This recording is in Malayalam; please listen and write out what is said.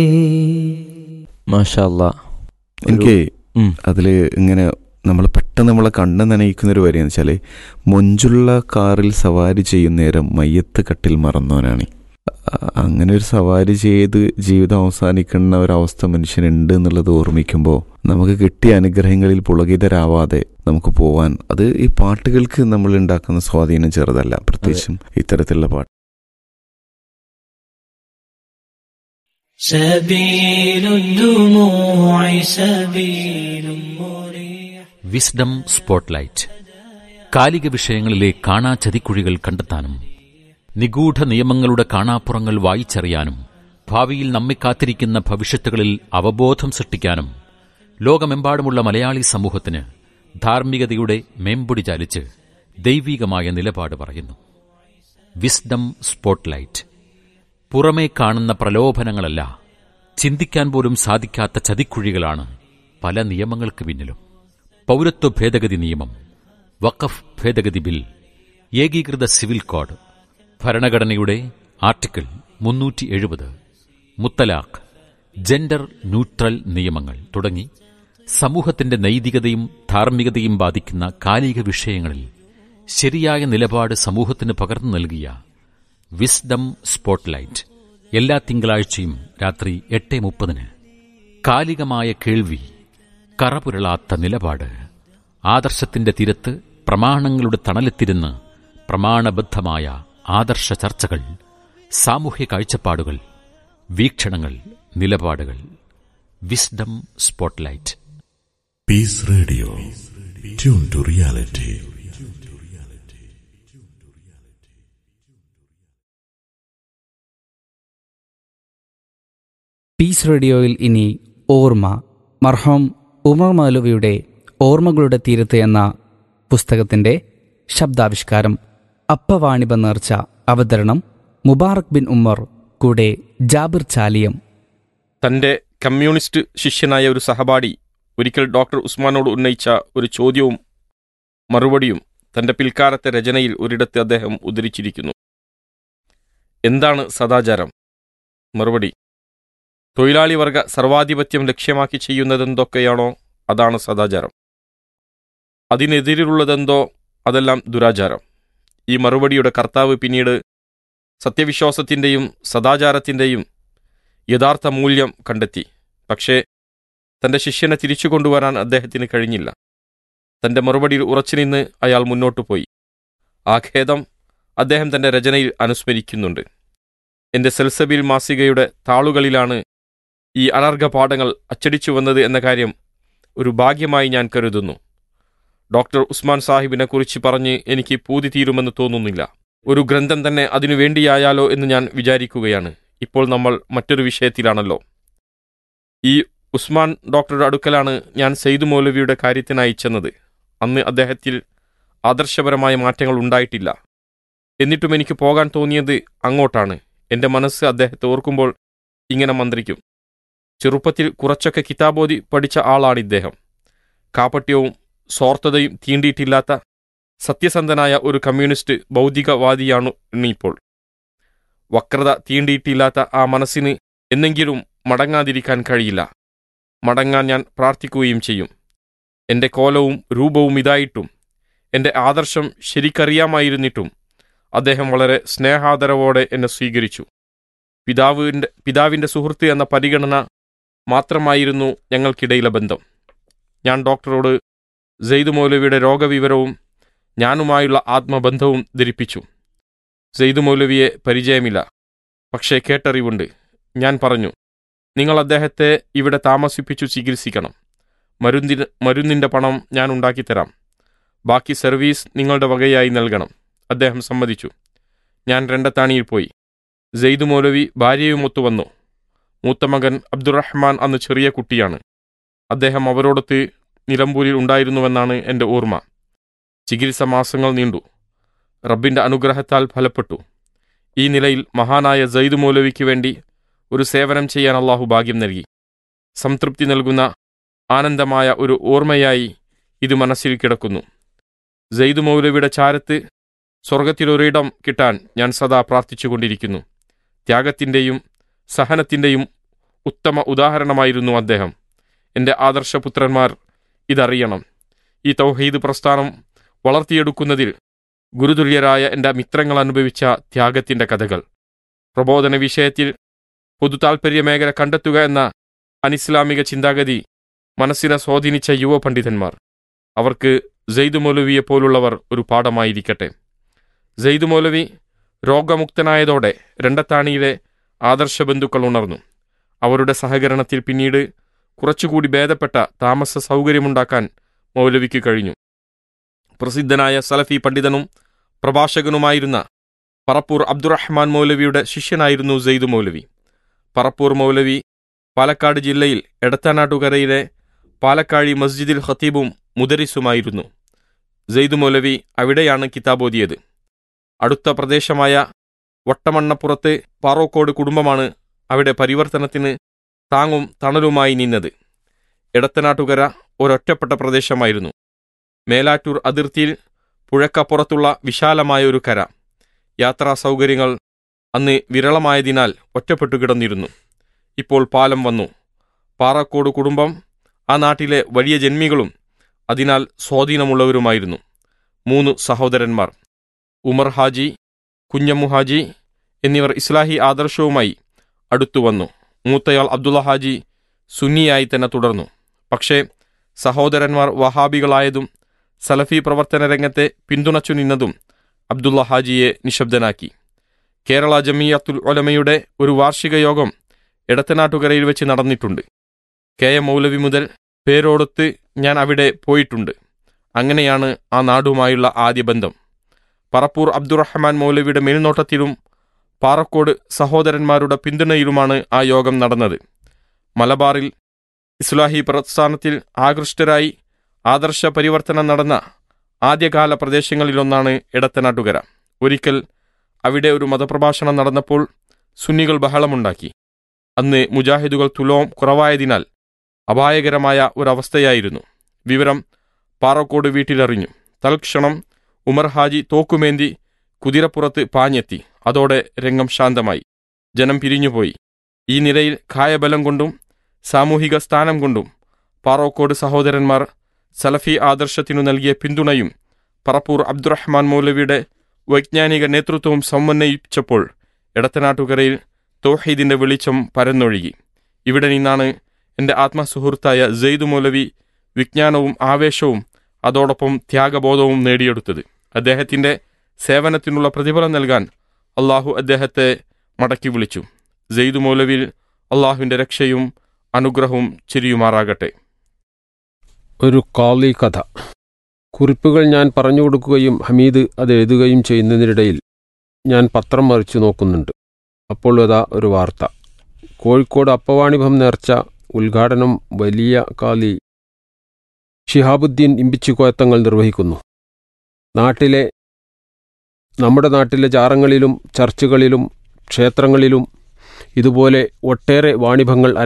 മാഷല്ല എനിക്ക് അതിൽ ഇങ്ങനെ നമ്മൾ പെട്ടെന്ന് നമ്മളെ കണ്ണ് നനയിക്കുന്ന ഒരു വരിയെന്ന് വെച്ചാൽ മൊഞ്ചുള്ള കാറിൽ സവാരി ചെയ്യുന്ന നേരം മയ്യത്ത് കട്ടിൽ മറന്നവനാണ് അ- അങ്ങനെ ഒരു സവാരി ചെയ്ത് ജീവിതം അവസാനിക്കുന്ന ഒരവസ്ഥ മനുഷ്യനുണ്ട് എന്നുള്ളത് ഓർമ്മിക്കുമ്പോൾ നമുക്ക് കിട്ടിയ അനുഗ്രഹങ്ങളിൽ പുളകിതരാവാതെ നമുക്ക് പോവാൻ അത് ഈ പാട്ടുകൾക്ക് നമ്മൾ ഉണ്ടാക്കുന്ന സ്വാധീനം ചെറുതല്ല പ്രത്യേകിച്ചും ഇത്തരത്തിലുള്ള പാട്ട് سبيل الدموع سبيل مريح വിസ്ഡം സ്പോട്ട്ലൈറ്റ് കാലിക വിഷയങ്ങളിലെ കാണാ ചതിക്കുഴികൾ കണ്ടെത്താനും നിഗൂഢ നിയമങ്ങളുടെ കാണാപ്പുറങ്ങൾ വായിച്ചറിയാനും ഭാവിയിൽ നമ്മെ കാത്തിരിക്കുന്ന ഭവിഷ്യത്തുകളിൽ അവബോധം സൃഷ്ടിക്കാനും ലോകമെമ്പാടുമുള്ള മലയാളി സമൂഹത്തിന് ധാർമ്മികതയുടെ മേമ്പൊടി ചാലിച്ച് ദൈവീകമായ നിലപാട് പറയുന്നു വിസ്ഡം സ്പോട്ട്ലൈറ്റ് പുറമേ കാണുന്ന പ്രലോഭനങ്ങളല്ല ചിന്തിക്കാൻ പോലും സാധിക്കാത്ത ചതിക്കുഴികളാണ് പല നിയമങ്ങൾക്ക് പിന്നിലും പൗരത്വ ഭേദഗതി നിയമം വഖഫ് ഭേദഗതി ബിൽ ഏകീകൃത സിവിൽ കോഡ് ഭരണഘടനയുടെ ആർട്ടിക്കിൾ മുന്നൂറ്റി എഴുപത് മുത്തലാഖ് ജെൻഡർ ന്യൂട്രൽ നിയമങ്ങൾ തുടങ്ങി സമൂഹത്തിന്റെ നൈതികതയും ധാർമ്മികതയും ബാധിക്കുന്ന കാലിക വിഷയങ്ങളിൽ ശരിയായ നിലപാട് സമൂഹത്തിന് പകർന്നു നൽകിയ വിസ്ഡം സ്പോട്ട്ലൈറ്റ് എല്ലാ തിങ്കളാഴ്ചയും രാത്രി എട്ട് മുപ്പതിന് കാലികമായ കേൾവി കറപുരളാത്ത നിലപാട് ആദർശത്തിന്റെ തീരത്ത് പ്രമാണങ്ങളുടെ തണലെത്തിരുന്ന് പ്രമാണബദ്ധമായ ആദർശ ചർച്ചകൾ സാമൂഹ്യ കാഴ്ചപ്പാടുകൾ വീക്ഷണങ്ങൾ നിലപാടുകൾ wisdom spotlight Peace Radio. Tune to reality. Peace റേഡിയോയിൽ ഇനി ഓർമ്മ മർഹോം ഉമർ മൗലവിയുടെ ഓർമ്മകളുടെ തീരത്ത് എന്ന പുസ്തകത്തിന്റെ ശബ്ദാവിഷ്കാരം അപ്പവാണിബ നേർച്ച അവതരണം മുബാറക് ബിൻ ഉമ്മർ കൂടെ ജാബിർ ചാലിയം തന്റെ കമ്മ്യൂണിസ്റ്റ് ശിഷ്യനായ ഒരു സഹപാഠി ഒരിക്കൽ ഡോക്ടർ ഉസ്മാനോട് ഉന്നയിച്ച ഒരു ചോദ്യവും മറുപടിയും തന്റെ പിൽക്കാലത്തെ രചനയിൽ ഒരിടത്ത് അദ്ദേഹം ഉദ്ധരിച്ചിരിക്കുന്നു എന്താണ് സദാചാരം മറുപടി തൊഴിലാളി വർഗ സർവാധിപത്യം ലക്ഷ്യമാക്കി ചെയ്യുന്നതെന്തൊക്കെയാണോ അതാണ് സദാചാരം അതിനെതിരുള്ളതെന്തോ അതെല്ലാം ദുരാചാരം ഈ മറുപടിയുടെ കർത്താവ് പിന്നീട് സത്യവിശ്വാസത്തിന്റെയും സദാചാരത്തിന്റെയും യഥാർത്ഥ മൂല്യം കണ്ടെത്തി പക്ഷേ തന്റെ ശിഷ്യനെ തിരിച്ചു കൊണ്ടുവരാൻ അദ്ദേഹത്തിന് കഴിഞ്ഞില്ല തന്റെ മറുപടിയിൽ ഉറച്ചുനിന്ന് അയാൾ മുന്നോട്ടു പോയി ആ ഖേദം അദ്ദേഹം തന്റെ രചനയിൽ അനുസ്മരിക്കുന്നുണ്ട് എന്റെ സെൽസബിൽ മാസികയുടെ താളുകളിലാണ് ഈ അനർഘ പാഠങ്ങൾ അച്ചടിച്ചു വന്നത് എന്ന കാര്യം ഒരു ഭാഗ്യമായി ഞാൻ കരുതുന്നു ഡോക്ടർ ഉസ്മാൻ സാഹിബിനെ കുറിച്ച് പറഞ്ഞ് എനിക്ക് പൂതി തീരുമെന്ന് തോന്നുന്നില്ല ഒരു ഗ്രന്ഥം തന്നെ അതിനു വേണ്ടിയായാലോ എന്ന് ഞാൻ വിചാരിക്കുകയാണ് ഇപ്പോൾ നമ്മൾ മറ്റൊരു വിഷയത്തിലാണല്ലോ ഈ ഉസ്മാൻ ഡോക്ടറുടെ അടുക്കലാണ് ഞാൻ സെയ്ദ് മൗലവിയുടെ കാര്യത്തിനായി ചെന്നത് അന്ന് അദ്ദേഹത്തിൽ ആദർശപരമായ മാറ്റങ്ങൾ ഉണ്ടായിട്ടില്ല എന്നിട്ടും എനിക്ക് പോകാൻ തോന്നിയത് അങ്ങോട്ടാണ് എൻ്റെ മനസ്സ് അദ്ദേഹത്തെ ഓർക്കുമ്പോൾ ഇങ്ങനെ മന്ത്രിക്കും ചെറുപ്പത്തിൽ കുറച്ചൊക്കെ കിതാബോധി പഠിച്ച ആളാണ് ഇദ്ദേഹം കാപട്യവും സ്വാർത്ഥതയും തീണ്ടിയിട്ടില്ലാത്ത സത്യസന്ധനായ ഒരു കമ്മ്യൂണിസ്റ്റ് ബൗദ്ധികവാദിയാണ് ഇന്നിപ്പോൾ വക്രത തീണ്ടിയിട്ടില്ലാത്ത ആ മനസ്സിന് എന്നെങ്കിലും മടങ്ങാതിരിക്കാൻ കഴിയില്ല മടങ്ങാൻ ഞാൻ പ്രാർത്ഥിക്കുകയും ചെയ്യും എൻ്റെ കോലവും രൂപവും ഇതായിട്ടും എൻ്റെ ആദർശം ശരിക്കറിയാമായിരുന്നിട്ടും അദ്ദേഹം വളരെ സ്നേഹാദരവോടെ എന്നെ സ്വീകരിച്ചു പിതാവിൻ്റെ പിതാവിൻ്റെ സുഹൃത്ത് എന്ന പരിഗണന മാത്രമായിരുന്നു ഞങ്ങൾക്കിടയിലെ ബന്ധം ഞാൻ ഡോക്ടറോട് സെയ്ദ് മൗലവിയുടെ രോഗവിവരവും ഞാനുമായുള്ള ആത്മബന്ധവും ധരിപ്പിച്ചു സെയ്ദ് മൗലവിയെ പരിചയമില്ല പക്ഷേ കേട്ടറിവുണ്ട് ഞാൻ പറഞ്ഞു നിങ്ങൾ അദ്ദേഹത്തെ ഇവിടെ താമസിപ്പിച്ചു ചികിത്സിക്കണം മരുന്നിന് മരുന്നിൻ്റെ പണം ഞാൻ ഉണ്ടാക്കിത്തരാം ബാക്കി സർവീസ് നിങ്ങളുടെ വകയായി നൽകണം അദ്ദേഹം സമ്മതിച്ചു ഞാൻ രണ്ടത്താണിയിൽ പോയി സെയ്ദ് മൗലവി ഭാര്യയുമൊത്തു വന്നു മൂത്ത മകൻ അബ്ദുറഹ്മാൻ അന്ന് ചെറിയ കുട്ടിയാണ് അദ്ദേഹം അവരോടൊത്ത് നിലമ്പൂരിൽ ഉണ്ടായിരുന്നുവെന്നാണ് എൻ്റെ ഓർമ്മ ചികിത്സ മാസങ്ങൾ നീണ്ടു റബ്ബിൻ്റെ അനുഗ്രഹത്താൽ ഫലപ്പെട്ടു ഈ നിലയിൽ മഹാനായ സെയ്ദ് മൗലവിക്ക് വേണ്ടി ഒരു സേവനം ചെയ്യാൻ അള്ളാഹു ഭാഗ്യം നൽകി സംതൃപ്തി നൽകുന്ന ആനന്ദമായ ഒരു ഓർമ്മയായി ഇത് മനസ്സിൽ കിടക്കുന്നു സെയ്ദ് മൗലവിയുടെ ചാരത്ത് സ്വർഗത്തിലൊരിടം കിട്ടാൻ ഞാൻ സദാ പ്രാർത്ഥിച്ചുകൊണ്ടിരിക്കുന്നു ത്യാഗത്തിൻ്റെയും സഹനത്തിൻ്റെയും ഉത്തമ ഉദാഹരണമായിരുന്നു അദ്ദേഹം എൻ്റെ ആദർശപുത്രന്മാർ ഇതറിയണം ഈ തൗഹീദ് പ്രസ്ഥാനം വളർത്തിയെടുക്കുന്നതിൽ ഗുരുതുല്യരായ എൻ്റെ മിത്രങ്ങൾ അനുഭവിച്ച ത്യാഗത്തിൻ്റെ കഥകൾ പ്രബോധന വിഷയത്തിൽ പൊതു താൽപ്പര്യ മേഖല കണ്ടെത്തുക എന്ന അനിസ്ലാമിക ചിന്താഗതി മനസ്സിനെ സ്വാധീനിച്ച യുവ പണ്ഡിതന്മാർ അവർക്ക് സെയ്ദ് മൗലവിയെ പോലുള്ളവർ ഒരു പാഠമായിരിക്കട്ടെ സെയ്ദ് മൗലവി രോഗമുക്തനായതോടെ രണ്ടത്താണിയിലെ ആദർശ ബന്ധുക്കൾ ഉണർന്നു അവരുടെ സഹകരണത്തിൽ പിന്നീട് കുറച്ചുകൂടി ഭേദപ്പെട്ട താമസ സൗകര്യമുണ്ടാക്കാൻ മൗലവിക്ക് കഴിഞ്ഞു പ്രസിദ്ധനായ സലഫി പണ്ഡിതനും പ്രഭാഷകനുമായിരുന്ന പറപ്പൂർ അബ്ദുറഹ്മാൻ മൗലവിയുടെ ശിഷ്യനായിരുന്നു സെയ്ദ് മൗലവി പറപ്പൂർ മൗലവി പാലക്കാട് ജില്ലയിൽ എടത്തനാട്ടുകരയിലെ പാലക്കാഴി മസ്ജിദിൽ ഖത്തീബും മുദരിസുമായിരുന്നു സെയ്ദ് മൗലവി അവിടെയാണ് കിതാബോദിയത് അടുത്ത പ്രദേശമായ വട്ടമണ്ണപ്പുറത്ത് പാറോക്കോട് കുടുംബമാണ് അവിടെ പരിവർത്തനത്തിന് താങ്ങും തണലുമായി നിന്നത് എടത്തനാട്ടുകര ഒരൊറ്റപ്പെട്ട പ്രദേശമായിരുന്നു മേലാറ്റൂർ അതിർത്തിയിൽ പുഴക്കപ്പുറത്തുള്ള വിശാലമായ ഒരു കര യാത്രാ സൗകര്യങ്ങൾ അന്ന് വിരളമായതിനാൽ ഒറ്റപ്പെട്ടു കിടന്നിരുന്നു ഇപ്പോൾ പാലം വന്നു പാറക്കോട് കുടുംബം ആ നാട്ടിലെ വലിയ ജന്മികളും അതിനാൽ സ്വാധീനമുള്ളവരുമായിരുന്നു മൂന്ന് സഹോദരന്മാർ ഉമർ ഹാജി കുഞ്ഞമ്മു ഹാജി എന്നിവർ ഇസ്ലാഹി ആദർശവുമായി അടുത്തു വന്നു മൂത്തയാൾ അബ്ദുള്ള ഹാജി സുന്നിയായി തന്നെ തുടർന്നു പക്ഷേ സഹോദരന്മാർ വഹാബികളായതും സലഫി പ്രവർത്തന രംഗത്തെ പിന്തുണച്ചു നിന്നതും അബ്ദുള്ള ഹാജിയെ നിശബ്ദനാക്കി കേരള ജമിയത്തുൽ ഒലമയുടെ ഒരു വാർഷിക യോഗം എടത്തനാട്ടുകരയിൽ വെച്ച് നടന്നിട്ടുണ്ട് കെ എം മൗലവി മുതൽ പേരോടൊത്ത് ഞാൻ അവിടെ പോയിട്ടുണ്ട് അങ്ങനെയാണ് ആ നാടുമായുള്ള ആദ്യ ബന്ധം പറപ്പൂർ അബ്ദുറഹ്മാൻ മൗലവിയുടെ മേൽനോട്ടത്തിലും പാറക്കോട് സഹോദരന്മാരുടെ പിന്തുണയിലുമാണ് ആ യോഗം നടന്നത് മലബാറിൽ ഇസ്ലാഹി പ്രസ്ഥാനത്തിൽ ആകൃഷ്ടരായി ആദർശ പരിവർത്തനം നടന്ന ആദ്യകാല പ്രദേശങ്ങളിലൊന്നാണ് എടത്തനാട്ടുകര ഒരിക്കൽ അവിടെ ഒരു മതപ്രഭാഷണം നടന്നപ്പോൾ സുന്നികൾ ബഹളമുണ്ടാക്കി അന്ന് മുജാഹിദുകൾ തുലോം കുറവായതിനാൽ അപായകരമായ ഒരവസ്ഥയായിരുന്നു വിവരം പാറക്കോട് വീട്ടിലറിഞ്ഞു തൽക്ഷണം ഉമർ ഹാജി തോക്കുമേന്തി കുതിരപ്പുറത്ത് പാഞ്ഞെത്തി അതോടെ രംഗം ശാന്തമായി ജനം പിരിഞ്ഞുപോയി ഈ നിലയിൽ കായബലം കൊണ്ടും സാമൂഹിക സ്ഥാനം കൊണ്ടും പാറോക്കോട് സഹോദരന്മാർ സലഫി ആദർശത്തിനു നൽകിയ പിന്തുണയും പറപ്പൂർ അബ്ദുറഹ്മാൻ മൗലവിയുടെ വൈജ്ഞാനിക നേതൃത്വവും സമന്വയിച്ചപ്പോൾ എടത്തനാട്ടുകരയിൽ തൗഹീദിന്റെ വെളിച്ചം പരന്നൊഴുകി ഇവിടെ നിന്നാണ് എൻ്റെ ആത്മസുഹൃത്തായ സെയ്ദ് മൗലവി വിജ്ഞാനവും ആവേശവും അതോടൊപ്പം ത്യാഗബോധവും നേടിയെടുത്തത് അദ്ദേഹത്തിൻ്റെ സേവനത്തിനുള്ള പ്രതിഫലം നൽകാൻ അള്ളാഹു അദ്ദേഹത്തെ മടക്കി വിളിച്ചു സെയ്ദ് മൗലവിൽ അള്ളാഹുവിൻ്റെ രക്ഷയും അനുഗ്രഹവും ചിരിയുമാറാകട്ടെ ഒരു കാളി കഥ കുറിപ്പുകൾ ഞാൻ പറഞ്ഞു കൊടുക്കുകയും ഹമീദ് അത് എഴുതുകയും ചെയ്യുന്നതിനിടയിൽ ഞാൻ പത്രം മറിച്ചു നോക്കുന്നുണ്ട് അപ്പോൾ അതാ ഒരു വാർത്ത കോഴിക്കോട് അപ്പവാണിഭം നേർച്ച ഉദ്ഘാടനം വലിയ കാലി ഷിഹാബുദ്ദീൻ ഇമ്പിച്ചുകോയത്തങ്ങൾ നിർവഹിക്കുന്നു നാട്ടിലെ നമ്മുടെ നാട്ടിലെ ജാറങ്ങളിലും ചർച്ചുകളിലും ക്ഷേത്രങ്ങളിലും ഇതുപോലെ ഒട്ടേറെ വാണിഭങ്ങൾ